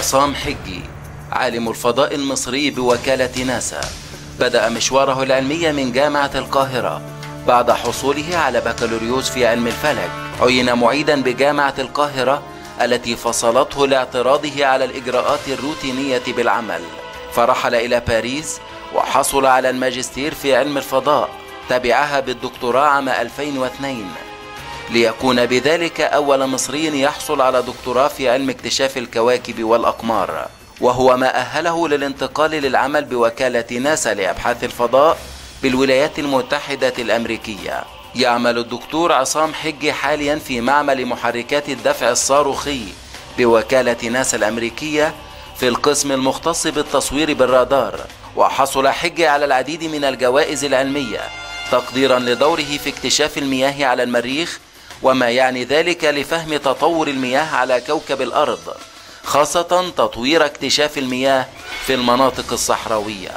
عصام حجي عالم الفضاء المصري بوكالة ناسا بدأ مشواره العلمي من جامعة القاهرة بعد حصوله على بكالوريوس في علم الفلك عين معيدا بجامعة القاهرة التي فصلته لاعتراضه على الإجراءات الروتينية بالعمل فرحل إلى باريس وحصل على الماجستير في علم الفضاء تبعها بالدكتوراه عام 2002 ليكون بذلك أول مصري يحصل على دكتوراه في علم اكتشاف الكواكب والأقمار وهو ما أهله للانتقال للعمل بوكالة ناسا لأبحاث الفضاء بالولايات المتحدة الأمريكية يعمل الدكتور عصام حجي حاليا في معمل محركات الدفع الصاروخي بوكالة ناسا الأمريكية في القسم المختص بالتصوير بالرادار وحصل حجي على العديد من الجوائز العلمية تقديرا لدوره في اكتشاف المياه على المريخ وما يعني ذلك لفهم تطور المياه على كوكب الأرض خاصة تطوير اكتشاف المياه في المناطق الصحراوية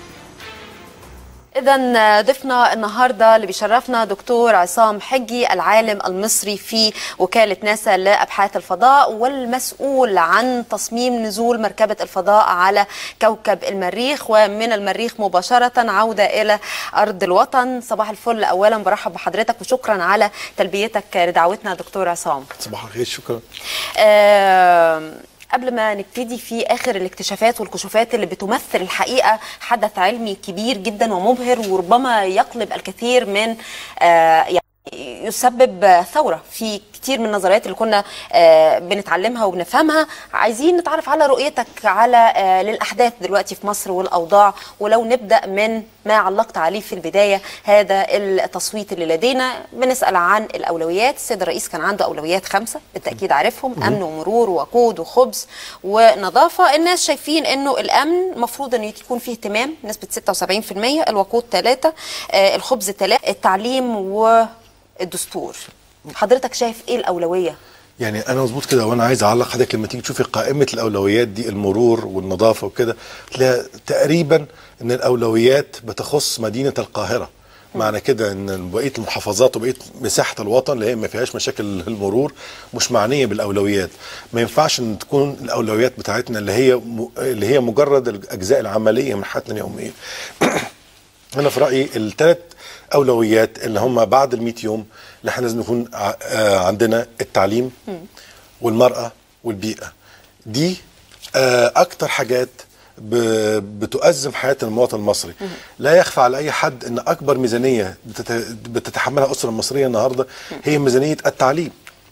إذا ضيفنا النهارده اللي بيشرفنا دكتور عصام حجي العالم المصري في وكالة ناسا لأبحاث الفضاء والمسؤول عن تصميم نزول مركبة الفضاء على كوكب المريخ ومن المريخ مباشرة عودة إلى أرض الوطن صباح الفل أولا برحب بحضرتك وشكرا على تلبيتك لدعوتنا دكتور عصام صباح الخير شكرا آه قبل ما نبتدي في اخر الاكتشافات والكشوفات اللي بتمثل الحقيقه حدث علمي كبير جدا ومبهر وربما يقلب الكثير من آه يعني يسبب ثوره في كتير من النظريات اللي كنا آه بنتعلمها وبنفهمها عايزين نتعرف على رؤيتك على آه للاحداث دلوقتي في مصر والاوضاع ولو نبدا من ما علقت عليه في البدايه هذا التصويت اللي لدينا بنسال عن الاولويات السيد الرئيس كان عنده اولويات خمسه بالتاكيد عارفهم امن ومرور ووقود وخبز ونظافه الناس شايفين انه الامن المفروض انه يكون فيه اهتمام نسبه 76% الوقود 3 آه الخبز 3 التعليم والدستور حضرتك شايف ايه الاولويه يعني انا مظبوط كده وانا عايز اعلق حضرتك لما تيجي تشوفي قائمه الاولويات دي المرور والنظافه وكده تلاقي تقريبا ان الاولويات بتخص مدينه القاهره معنى كده ان بقيه المحافظات وبقيه مساحه الوطن اللي هي ما فيهاش مشاكل المرور مش معنيه بالاولويات ما ينفعش ان تكون الاولويات بتاعتنا اللي هي م... اللي هي مجرد الاجزاء العمليه من حياتنا اليوميه انا في رايي الثلاث اولويات اللي هم بعد ال 100 يوم اللي احنا لازم نكون عندنا التعليم والمراه والبيئه دي اكتر حاجات بتؤزم حياه المواطن المصري لا يخفى على اي حد ان اكبر ميزانيه بتتحملها الاسره المصريه النهارده هي ميزانيه التعليم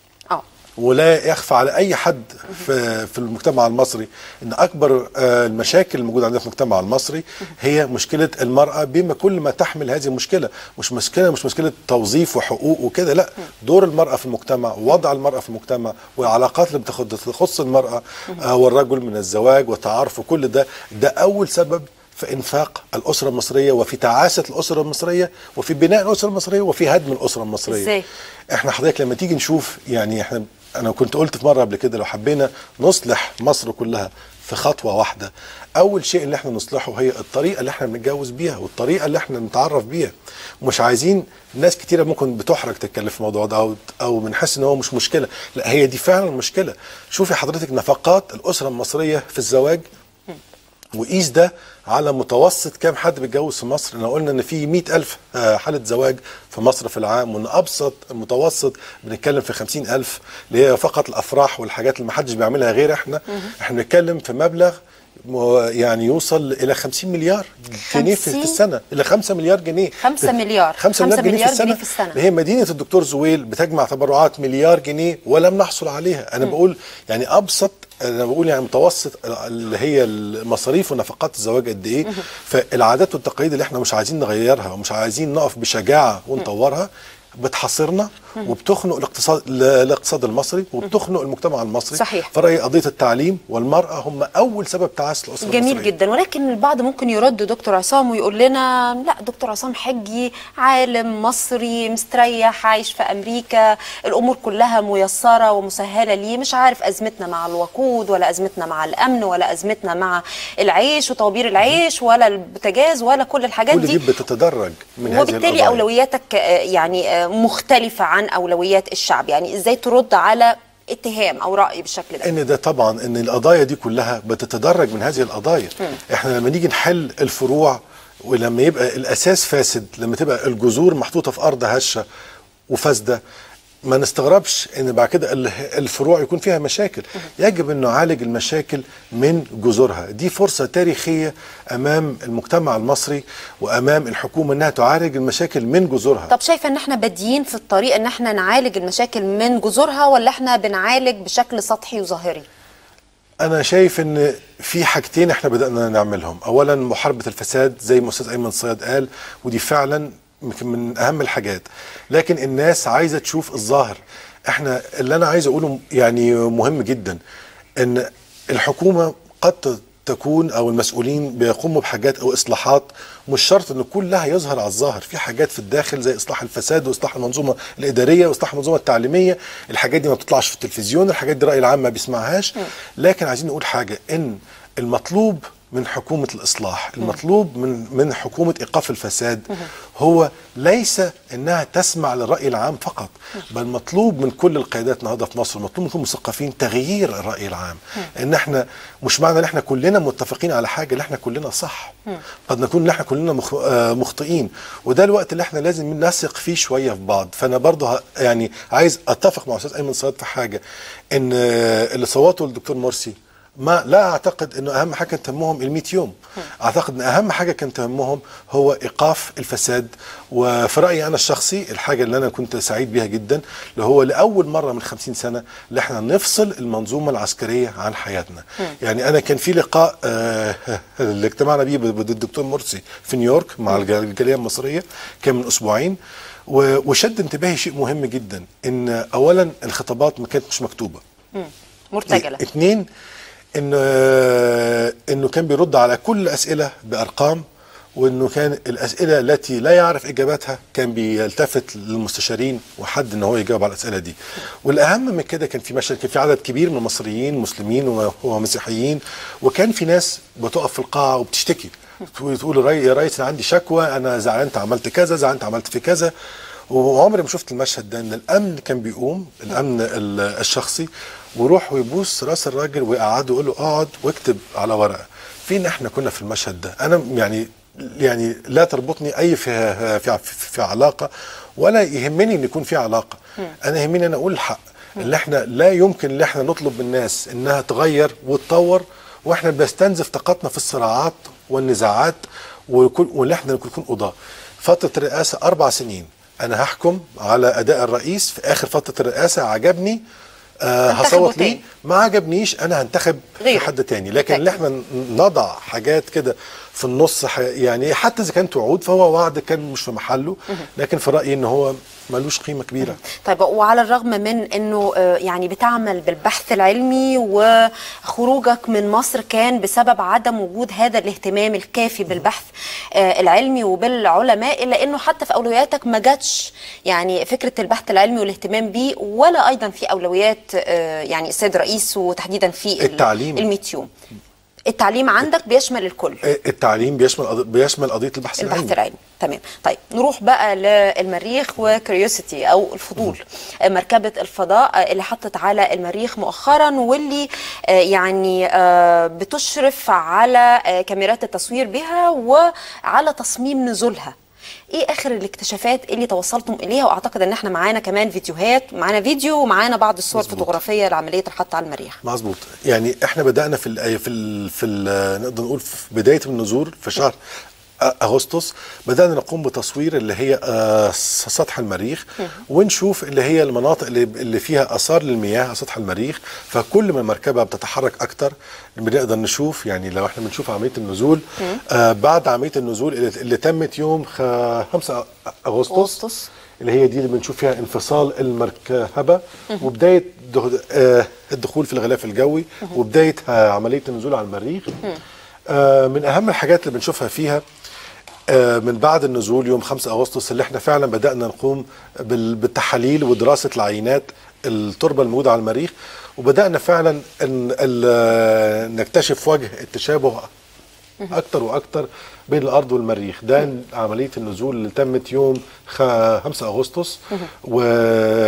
ولا يخفى على اي حد في في المجتمع المصري ان اكبر المشاكل الموجوده عندنا في المجتمع المصري هي مشكله المراه بما كل ما تحمل هذه المشكله مش مشكله مش مشكله توظيف وحقوق وكده لا دور المراه في المجتمع ووضع المراه في المجتمع والعلاقات اللي بتخص المراه والرجل من الزواج والتعارف وكل ده ده اول سبب في انفاق الاسره المصريه وفي تعاسه الاسره المصريه وفي بناء الاسره المصريه وفي هدم الاسره المصريه ازاي احنا حضرتك لما تيجي نشوف يعني احنا انا كنت قلت في مره قبل كده لو حبينا نصلح مصر كلها في خطوه واحده اول شيء اللي احنا نصلحه هي الطريقه اللي احنا بنتجوز بيها والطريقه اللي احنا نتعرف بيها مش عايزين ناس كتيره ممكن بتحرج تتكلم في الموضوع ده او او بنحس ان هو مش مشكله لا هي دي فعلا مشكله شوفي حضرتك نفقات الاسره المصريه في الزواج وقيس ده على متوسط كام حد بيتجوز في مصر احنا قلنا ان في مئة ألف حالة زواج في مصر في العام وان ابسط المتوسط بنتكلم في خمسين ألف اللي هي فقط الافراح والحاجات اللي محدش بيعملها غير احنا احنا بنتكلم في مبلغ يعني يوصل الى 50 مليار جنيه في السنه الى 5 مليار جنيه 5 مليار 5 مليار, جنيه, في السنه, جنيه في السنه هي مدينه الدكتور زويل بتجمع تبرعات مليار جنيه ولم نحصل عليها انا م. بقول يعني ابسط انا بقول يعني متوسط اللي هي المصاريف ونفقات الزواج قد ايه فالعادات والتقاليد اللي احنا مش عايزين نغيرها ومش عايزين نقف بشجاعه ونطورها بتحاصرنا وبتخنق الاقتصاد الاقتصاد المصري وبتخنق المجتمع المصري صحيح فرأي قضيه التعليم والمراه هم اول سبب تعاسه الاسره جميل المصرية. جدا ولكن البعض ممكن يرد دكتور عصام ويقول لنا لا دكتور عصام حجي عالم مصري مستريح عايش في امريكا الامور كلها ميسره ومسهله ليه مش عارف ازمتنا مع الوقود ولا ازمتنا مع الامن ولا ازمتنا مع العيش وطوابير العيش ولا البوتاجاز ولا كل الحاجات كل دي بتتدرج من هذه وبالتالي اولوياتك يعني مختلفه عن اولويات الشعب يعني ازاي ترد على اتهام او راي بالشكل ده ان ده طبعا ان القضايا دي كلها بتتدرج من هذه القضايا احنا لما نيجي نحل الفروع ولما يبقى الاساس فاسد لما تبقى الجذور محطوطه في ارض هشه وفاسده ما نستغربش ان بعد كده ال- الفروع يكون فيها مشاكل يجب ان نعالج المشاكل من جذورها دي فرصه تاريخيه امام المجتمع المصري وامام الحكومه انها تعالج المشاكل من جذورها طب شايفه ان احنا بادئين في الطريق ان احنا نعالج المشاكل من جذورها ولا احنا بنعالج بشكل سطحي وظاهري انا شايف ان في حاجتين احنا بدانا نعملهم اولا محاربه الفساد زي ما استاذ ايمن صياد قال ودي فعلا يمكن من اهم الحاجات لكن الناس عايزه تشوف الظاهر احنا اللي انا عايز اقوله يعني مهم جدا ان الحكومه قد تكون او المسؤولين بيقوموا بحاجات او اصلاحات مش شرط ان كلها يظهر على الظاهر في حاجات في الداخل زي اصلاح الفساد واصلاح المنظومه الاداريه واصلاح المنظومه التعليميه الحاجات دي ما بتطلعش في التلفزيون الحاجات دي الراي العام ما بيسمعهاش لكن عايزين نقول حاجه ان المطلوب من حكومة الإصلاح المطلوب من من حكومة إيقاف الفساد هو ليس إنها تسمع للرأي العام فقط بل مطلوب من كل القيادات النهارده في مصر مطلوب من كل المثقفين تغيير الرأي العام إن إحنا مش معنى إن إحنا كلنا متفقين على حاجة إن إحنا كلنا صح قد نكون إن إحنا كلنا مخ- آه، مخطئين وده الوقت اللي إحنا لازم نثق فيه شوية في بعض فأنا برضه ه- يعني عايز أتفق مع أستاذ أيمن صياد في حاجة إن آه، اللي صوتوا للدكتور مرسي ما لا اعتقد انه اهم حاجه كان تهمهم ال 100 يوم اعتقد ان اهم حاجه كان تهمهم هو ايقاف الفساد وفي رايي انا الشخصي الحاجه اللي انا كنت سعيد بيها جدا اللي هو لاول مره من 50 سنه اللي احنا نفصل المنظومه العسكريه عن حياتنا يعني انا كان في لقاء آه اللي اجتمعنا بيه ضد الدكتور مرسي في نيويورك مع الج- الجاليه المصريه كان من اسبوعين و- وشد انتباهي شيء مهم جدا ان اولا الخطابات ما كانت مش مكتوبه مرتجله اثنين انه انه كان بيرد على كل الاسئله بارقام وانه كان الاسئله التي لا يعرف اجاباتها كان بيلتفت للمستشارين وحد ان هو يجاوب على الاسئله دي والاهم من كده كان في مشهد كان في عدد كبير من المصريين مسلمين و- ومسيحيين وكان في ناس بتقف في القاعه وبتشتكي تقول تقول يا ري- يا ريس انا عندي شكوى انا زعلانت عملت كذا زعلانت عملت في كذا وعمري ما شفت المشهد ده ان الامن كان بيقوم الامن ال- الشخصي ويروح ويبوس راس الراجل ويقعده يقول له اقعد واكتب على ورقه فين احنا كنا في المشهد ده انا يعني يعني لا تربطني اي في في في, في علاقه ولا يهمني ان يكون في علاقه انا يهمني ان اقول الحق اللي احنا لا يمكن ان احنا نطلب من الناس انها تغير وتطور واحنا بنستنزف طاقتنا في الصراعات والنزاعات وكل واللي احنا نكون قضاه فتره الرئاسه اربع سنين انا هحكم على اداء الرئيس في اخر فتره الرئاسه عجبني آه هنتخبه هصوت ليه تاني. ما عجبنيش انا هنتخب غيره. في حد تاني لكن طيب. اللي احنا نضع حاجات كده في النص ح- يعني حتى اذا كانت وعود فهو وعد كان مش في محله لكن في رايي ان هو ملوش قيمه كبيره طيب وعلى الرغم من انه آه، يعني بتعمل بالبحث العلمي وخروجك من مصر كان بسبب عدم وجود هذا الاهتمام الكافي بالبحث آه، العلمي وبالعلماء الا انه حتى في اولوياتك ما جاتش يعني فكره البحث العلمي والاهتمام بيه ولا ايضا في اولويات آه، يعني السيد رئيس وتحديدا في ال- التعليم. الميتيوم التعليم عندك بيشمل الكل التعليم بيشمل قض- بيشمل قضيه البحث البحث العلمي العلمي تمام طيب نروح بقى للمريخ وكريوسيتي او الفضول آه، مركبه الفضاء آه، اللي حطت على المريخ مؤخرا واللي آه، يعني آه، بتشرف على آه، كاميرات التصوير بها وعلى تصميم نزولها ايه اخر الاكتشافات اللي توصلتم اليها واعتقد ان احنا معانا كمان فيديوهات معانا فيديو ومعانا بعض الصور الفوتوغرافيه لعمليه الحط على المريخ مظبوط يعني احنا بدانا في ال في ال في ال نقدر نقول في بدايه النزول في شهر أ- اغسطس بدانا نقوم بتصوير اللي هي آه، س- سطح المريخ ونشوف اللي هي المناطق اللي اللي فيها اثار للمياه على سطح المريخ فكل ما المركبه بتتحرك اكتر بنقدر نشوف يعني لو احنا بنشوف عمليه النزول آه بعد عمليه النزول اللي, اللي تمت يوم خ- 5 اغسطس أغسطس. اللي هي دي اللي بنشوف فيها انفصال المركبه وبدايه ده- آه، الدخول في الغلاف الجوي وبدايه آه، عمليه النزول على المريخ آه، من اهم الحاجات اللي بنشوفها فيها آه، من بعد النزول يوم 5 اغسطس اللي احنا فعلا بدانا نقوم بال- بالتحاليل ودراسه العينات التربه الموجوده على المريخ وبدانا فعلا ان ال- نكتشف وجه التشابه اكتر واكتر بين الارض والمريخ ده عمليه النزول اللي تمت يوم خ- 5 اغسطس و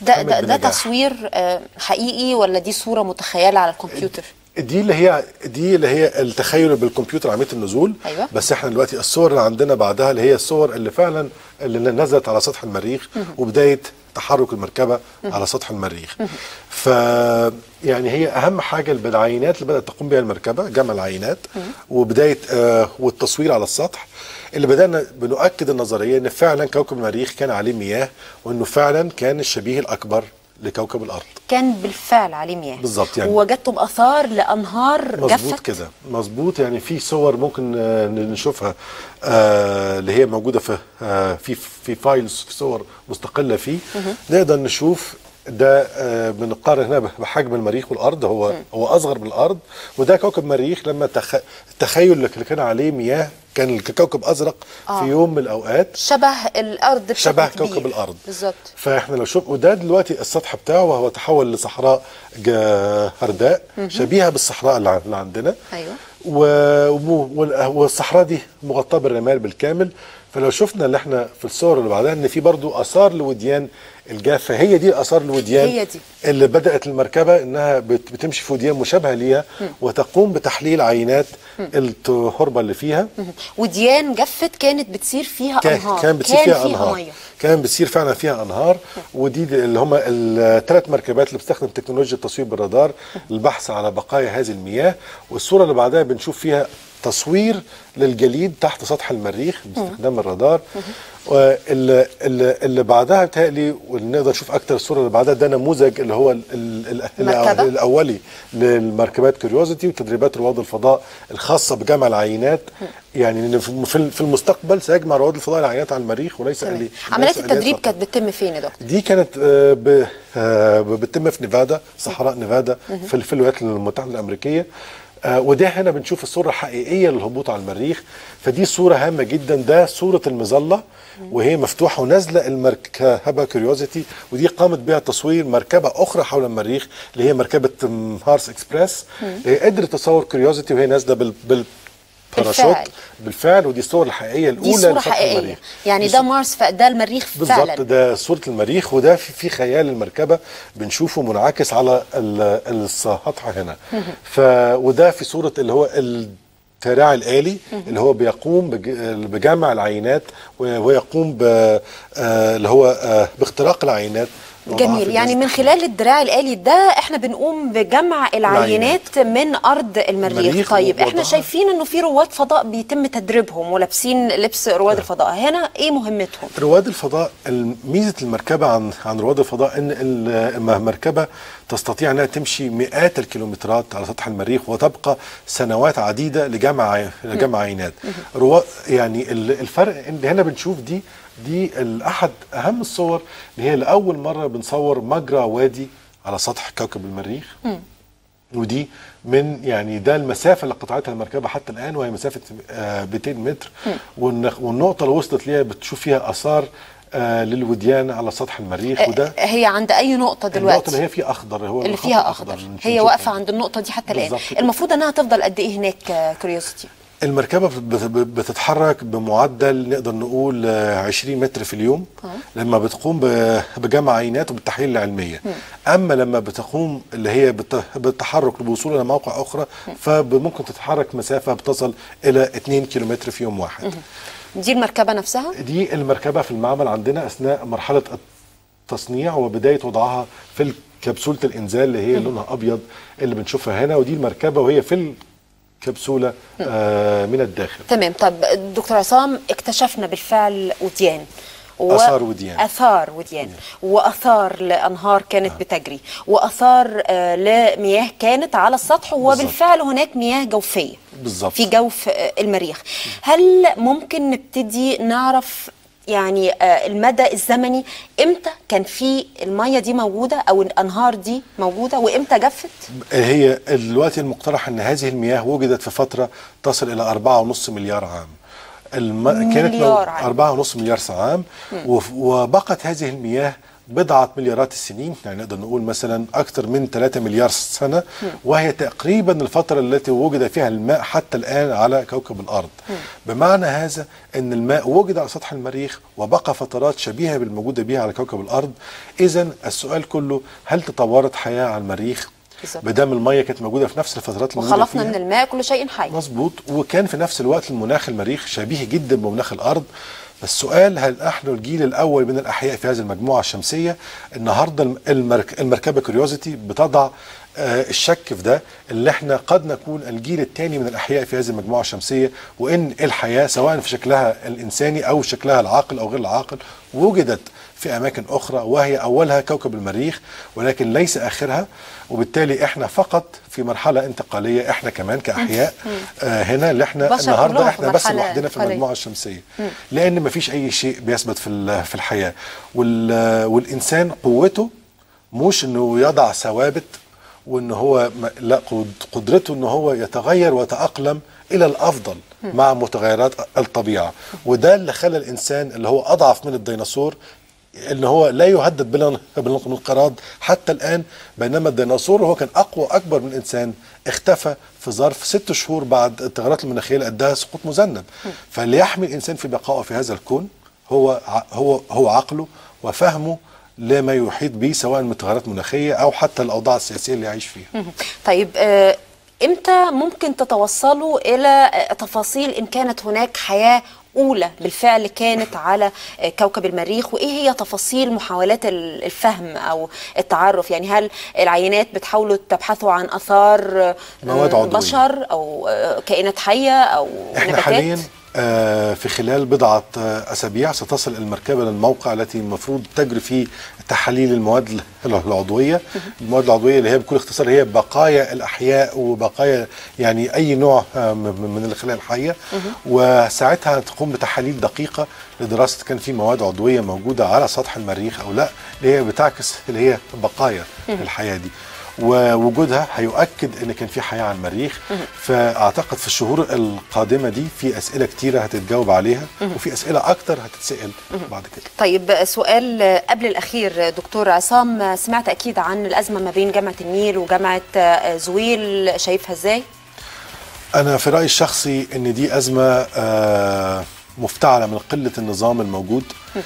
ده تمت ده, ده بنجاح. تصوير آه، حقيقي ولا دي صوره متخيله على الكمبيوتر دي اللي هي دي اللي هي التخيل بالكمبيوتر عمليه النزول أيوة. بس احنا دلوقتي الصور اللي عندنا بعدها اللي هي الصور اللي فعلا اللي نزلت على سطح المريخ وبدايه تحرك المركبه على سطح المريخ ف يعني هي اهم حاجه بالعينات اللي بدات تقوم بها المركبه جمع العينات وبدايه آه والتصوير على السطح اللي بدانا بنؤكد النظريه ان فعلا كوكب المريخ كان عليه مياه وانه فعلا كان الشبيه الاكبر لكوكب الارض كان بالفعل عليه مياه بالظبط يعني. ووجدتم اثار لانهار مظبوط جفت كده مظبوط يعني في صور ممكن آه، نشوفها آه، اللي هي موجوده في آه، في في فايلز في صور مستقله فيه نقدر نشوف ده آه، بنقارن هنا بحجم المريخ والارض هو هو اصغر من الارض وده كوكب مريخ لما تخ... التخيل اللي كان عليه مياه كان كوكب ازرق آه. في يوم من الاوقات شبه الارض بشكل شبه كبير. كوكب الارض بالظبط فاحنا لو شوف وده دلوقتي السطح بتاعه وهو تحول لصحراء جا- هرداء شبيهه بالصحراء اللي عن- اللي عندنا أيوة. و- وم- وال- والصحراء دي مغطاه بالرمال بالكامل فلو شفنا اللي احنا في الصور اللي بعدها ان في برضو اثار لوديان الجافه هي دي اثار الوديان هي دي. اللي بدات المركبه انها بت- بتمشي في وديان مشابهه ليها وتقوم بتحليل عينات التربه اللي فيها وديان جفت كانت بتسير فيها كان انهار كان بتصير فيها, فيها انهار ميه كان بتصير فعلا فيها انهار ودي دي اللي هم الثلاث مركبات اللي بتستخدم تكنولوجيا التصوير بالرادار للبحث على بقايا هذه المياه والصوره اللي بعدها بنشوف فيها تصوير للجليد تحت سطح المريخ باستخدام الرادار واللي اللي, اللي بعدها بتهيألي واللي نقدر نشوف اكتر الصوره اللي بعدها ده نموذج اللي هو ال ال ال المركبة؟ الاولي للمركبات كيوريوزيتي وتدريبات رواد الفضاء الخاصه بجمع العينات يعني إن في في- في المستقبل سيجمع رواد الفضاء العينات على المريخ وليس تمام. لي- عمليات ليس التدريب فقط. كانت بتتم فين يا دكتور دي كانت آه، ب- آه، بتتم في نيفادا صحراء نيفادا في في الولايات المتحده الامريكيه آه، وده هنا بنشوف الصوره الحقيقيه للهبوط على المريخ فدي صوره هامه جدا ده صوره المظله وهي مفتوحه ونازله المركبه كيوريوزيتي ودي قامت بها تصوير مركبه اخرى حول المريخ اللي هي مركبه مارس اكسبريس اللي هي قدرت تصور كيوريوزيتي وهي نازله بال بال باراشوت بالفعل. بالفعل ودي الصور الحقيقيه الاولى دي صوره لسطح حقيقيه المريخ. يعني دي ده مارس فده المريخ بالظبط فعلا ده صورة المريخ وده في, في خيال المركبة بنشوفه منعكس على ال- السطح هنا ف وده في صورة اللي هو التراع الآلي اللي هو بيقوم بج- بجمع العينات و- ويقوم ب آه، اللي هو آه، باختراق العينات وضعها جميل في يعني الجهاز من خلال الدراع الآلي ده احنا بنقوم بجمع العينات من أرض المريخ المريخ طيب احنا ووضعها. شايفين انه في رواد فضاء بيتم تدريبهم ولابسين لبس رواد الفضاء هنا ايه مهمتهم رواد الفضاء ميزه المركبه عن عن رواد الفضاء ان ال- المركبه تستطيع انها تمشي مئات الكيلومترات على سطح المريخ وتبقى سنوات عديده لجمع عي- لجمع عينات روا يعني ال- الفرق ان هنا بنشوف دي دي ال- احد اهم الصور اللي هي لاول مره بنصور مجرى وادي على سطح كوكب المريخ ودي من يعني ده المسافه اللي قطعتها المركبه حتى الان وهي مسافه آه 200 متر والنق- والنقطه اللي وصلت ليها بتشوف فيها اثار آه للوديان على سطح المريخ وده هي عند اي نقطة النقطه دلوقتي اللي هي فيها اخضر هو اللي الخط فيها الأخضر اخضر اللي هي نشوفها. واقفه عند النقطه دي حتى الان بالظبط كده. المفروض انها تفضل قد ايه هناك كوريوسيتي المركبة بت- بت- بتتحرك بمعدل نقدر نقول آه، 20 متر في اليوم لما بتقوم ب- بجمع عينات وبالتحليل العلمية أما لما بتقوم اللي هي بت- بالتحرك للوصول إلى موقع أخرى فممكن تتحرك مسافة بتصل إلى 2 كيلومتر في يوم واحد دي المركبه نفسها دي المركبة في المعمل عندنا أثناء مرحلة التصنيع وبداية وضعها في كبسولة الإنزال اللي هي لونها أبيض اللي بنشوفها هنا ودي المركبة وهي في الكبسولة آه من الداخل تمام طب دكتور عصام اكتشفنا بالفعل وديان و... آثار وديان. اثار وديان واثار لانهار كانت بتجري واثار آه لمياه كانت على السطح وبالفعل هناك مياه جوفيه بالظبط. في جوف آه المريخ هل ممكن نبتدي نعرف يعني آه المدى الزمني امتى كان في الميه دي موجوده او الانهار دي موجوده وامتى جفت هي دلوقتي المقترح ان هذه المياه وجدت في فتره تصل الى 4.5 مليار عام الم... كانت مليار عام. أربعة ونص مليار عام وف- وبقت هذه المياه بضعة مليارات السنين يعني نقدر نقول مثلا أكثر من 3 مليار سنة وهي تقريبا الفترة التي وجد فيها الماء حتى الآن على كوكب الأرض بمعنى هذا أن الماء وجد على سطح المريخ وبقى فترات شبيهة بالموجودة بها على كوكب الأرض إذا السؤال كله هل تطورت حياة على المريخ بالظبط. بدام المية كانت موجودة في نفس الفترات اللي موجودة وخلقنا فيها من الماء كل شيء حي مظبوط وكان في نفس الوقت المناخ المريخ شبيه جدا بمناخ الارض السؤال هل نحن الجيل الاول من الاحياء في هذه المجموعه الشمسيه النهارده المرك المركبه كوريوزيتي بتضع آه، الشك في ده اللي احنا قد نكون الجيل الثاني من الاحياء في هذه المجموعه الشمسيه وان الحياه سواء في شكلها الانساني او شكلها العاقل او غير العاقل وجدت في اماكن اخرى وهي اولها كوكب المريخ ولكن ليس اخرها وبالتالي احنا فقط في مرحله انتقاليه احنا كمان كاحياء آه هنا اللي احنا بشر النهارده كلهم في احنا بس مرحلة لوحدنا في انتقالية. المجموعه الشمسيه لان ما فيش اي شيء بيثبت في ال- في الحياه وال- والانسان قوته مش انه يضع ثوابت وان هو ما- لا قد- قدرته ان هو يتغير ويتاقلم الى الافضل مع متغيرات الطبيعه وده اللي خلى الانسان اللي هو اضعف من الديناصور ان هو لا يهدد بالان- بالانقراض حتى الان بينما الديناصور هو كان اقوى اكبر من الانسان اختفى في ظرف ست شهور بعد التغيرات المناخيه اللي اداها سقوط مذنب فاللي يحمي الانسان في بقائه في هذا الكون هو ع- هو هو عقله وفهمه لما يحيط به سواء من تغيرات مناخيه او حتى الاوضاع السياسيه اللي يعيش فيها طيب آه، امتى ممكن تتوصلوا الى آه، تفاصيل ان كانت هناك حياه اولى بالفعل كانت على آه، كوكب المريخ وايه هي تفاصيل محاولات ال- الفهم او التعرف يعني هل العينات بتحاولوا تبحثوا عن اثار آه، مواد عضوية. بشر او آه، كائنات حيه او احنا نباتات حاليا آه، في خلال بضعة آه، أسابيع ستصل المركبة للموقع التي المفروض تجري فيه تحاليل المواد ال- العضوية المواد العضوية اللي هي بكل اختصار هي بقايا الأحياء وبقايا يعني أي نوع آه، م- من الخلايا الحية وساعتها تقوم بتحاليل دقيقة لدراسة كان في مواد عضوية موجودة على سطح المريخ أو لا اللي هي بتعكس اللي هي بقايا الحياة دي ووجودها هيؤكد ان كان في حياه على المريخ فاعتقد في الشهور القادمه دي في اسئله كتيره هتتجاوب عليها وفي اسئله اكتر هتتسال بعد كده طيب آه، سؤال آه، قبل الاخير آه، دكتور عصام آه، سمعت اكيد عن الازمه ما بين جامعه النيل وجامعه آه، زويل شايفها ازاي انا في رايي الشخصي ان دي ازمه آه، مفتعله من قله النظام الموجود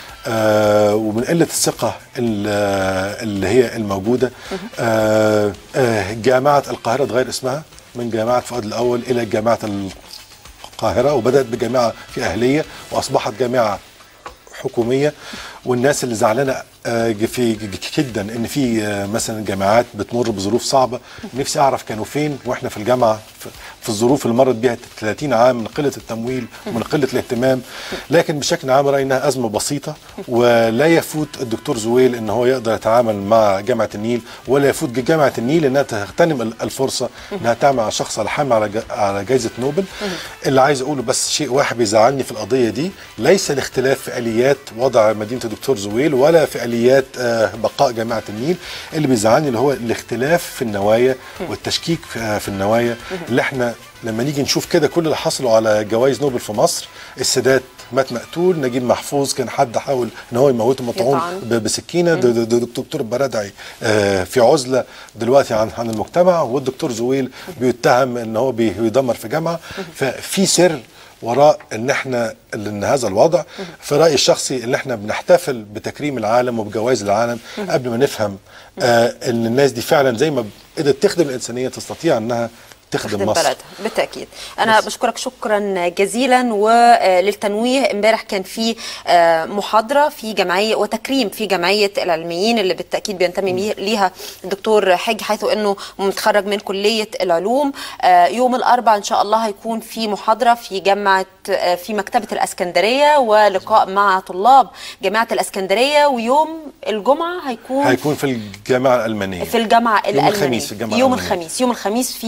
آه، ومن قله الثقه ال- آه، اللي هي الموجوده آه، آه، جامعه القاهره اتغير اسمها من جامعه فؤاد الاول الى جامعه القاهره وبدات بجامعه في اهليه واصبحت جامعه حكوميه والناس اللي زعلانه آه، ج- في ج- ج- جدا ان في آه، مثلا جامعات بتمر بظروف صعبه نفسي اعرف كانوا فين واحنا في الجامعه في- في الظروف اللي مرت بيها 30 عام من قله التمويل ومن قله الاهتمام لكن بشكل عام رايي انها ازمه بسيطه ولا يفوت الدكتور زويل ان هو يقدر يتعامل مع جامعه النيل ولا يفوت جامعه النيل انها تغتنم ال- الفرصه انها تعمل مع شخص على حامل على ج- على جائزه نوبل اللي عايز اقوله بس شيء واحد بيزعلني في القضيه دي ليس الاختلاف في اليات وضع مدينه الدكتور زويل ولا في اليات آه، بقاء جامعه النيل اللي بيزعلني اللي هو الاختلاف في النوايا والتشكيك في آه، في النوايا اللي احنا لما نيجي نشوف كده كل اللي حصلوا على جوائز نوبل في مصر السادات مات مقتول نجيب محفوظ كان حد حاول ان هو يموته مطعون يطعن. ب- بسكينه د- د- د- دكتور برادعي آه، في عزله دلوقتي عن عن المجتمع والدكتور زويل بيتهم ان هو بي- بيدمر في جامعه ففي سر وراء ان احنا ان هذا الوضع في رايي الشخصي ان احنا بنحتفل بتكريم العالم وبجوائز العالم قبل ما نفهم آه ان الناس دي فعلا زي ما قدرت تخدم الانسانيه تستطيع انها تخدم تخدم مصر بلدها بالتاكيد انا بشكرك شكرا جزيلا وللتنويه امبارح كان في آه، محاضره في جمعيه وتكريم في جمعيه العلميين اللي بالتاكيد بينتمي ليه- ليها الدكتور حاج حيث انه متخرج من كليه العلوم آه، يوم الاربعاء ان شاء الله هيكون في محاضره في جامعه آه، في مكتبه الاسكندريه ولقاء مع طلاب جامعه الاسكندريه ويوم الجمعه هيكون هيكون في الجامعه الالمانيه في الجامعه يوم الالمانيه الخميس في الجامعة يوم الألمانية. الخميس يوم الخميس في الجامعه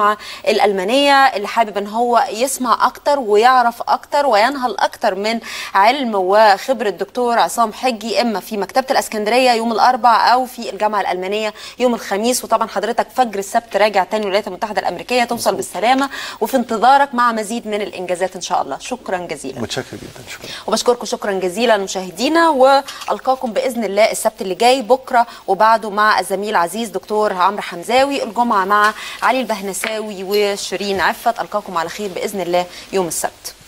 الجامعه الالمانيه اللي حابب ان هو يسمع اكتر ويعرف اكتر وينهل اكتر من علم وخبره الدكتور عصام حجي اما في مكتبه الاسكندريه يوم الاربع او في الجامعه الالمانيه يوم الخميس وطبعا حضرتك فجر السبت راجع تاني الولايات المتحده الامريكيه توصل بالسلامه وفي انتظارك مع مزيد من الانجازات ان شاء الله شكرا جزيلا متشكر جدا شكرا وبشكركم شكرا جزيلا مشاهدينا والقاكم باذن الله السبت اللي جاي بكره وبعده مع الزميل عزيز دكتور عمرو حمزاوي الجمعه مع علي البهنساوي وشيرين عفت القاكم على خير باذن الله يوم السبت